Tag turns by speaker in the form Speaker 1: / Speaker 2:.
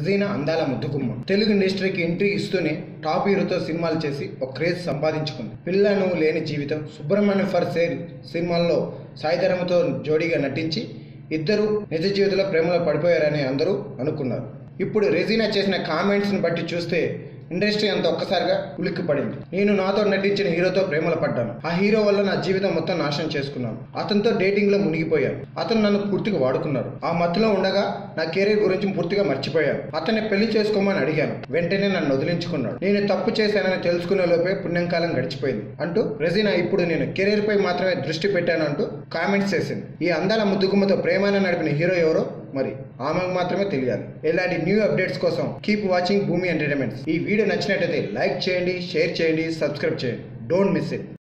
Speaker 1: రెజీనా అందాల ముద్దుగుమ్మ తెలుగు ఇండస్ట్రీకి ఎంట్రీ ఇస్తూనే టాప్ హీరోతో సినిమాలు చేసి ఒక క్రేజ్ సంపాదించుకుంది పిల్లను లేని జీవితం సుబ్రహ్మణ్యం ఫర్ సేల్ సినిమాల్లో సాయిధరమతో జోడీగా నటించి ఇద్దరు నిజ జీవితంలో ప్రేమలో పడిపోయారని అందరూ అనుకున్నారు ఇప్పుడు రెజీనా చేసిన కామెంట్స్ని బట్టి చూస్తే ఇండస్ట్రీ అంతా ఒక్కసారిగా ఉలిక్కి పడింది నేను నాతో నటించిన హీరోతో ప్రేమలో పడ్డాను ఆ హీరో వల్ల నా జీవితం మొత్తం నాశనం చేసుకున్నాను అతనితో డేటింగ్ లో మునిగిపోయాను అతను నన్ను పూర్తిగా వాడుకున్నాడు ఆ మత్తులో ఉండగా నా కెరీర్ గురించి పూర్తిగా మర్చిపోయాను అతన్ని పెళ్లి చేసుకోమని అడిగాను వెంటనే నన్ను వదిలించుకున్నాడు నేను తప్పు చేశానని తెలుసుకునే లోపే పుణ్యంకాలం గడిచిపోయింది అంటూ రెజీనా ఇప్పుడు నేను కెరీర్ పై మాత్రమే దృష్టి పెట్టాను అంటూ కామెంట్స్ చేసింది ఈ అందాల ముద్దుగుమ్మతో ప్రేమాన నడిపిన హీరో ఎవరో మరి ఆమెకు మాత్రమే తెలియాలి ఇలాంటి న్యూ అప్డేట్స్ కోసం కీప్ వాచింగ్ భూమి ఎంటర్టైన్మెంట్స్ ఈ వీడియో నచ్చినట్టయితే లైక్ చేయండి షేర్ చేయండి సబ్స్క్రైబ్ చేయండి డోంట్ మిస్ ఇట్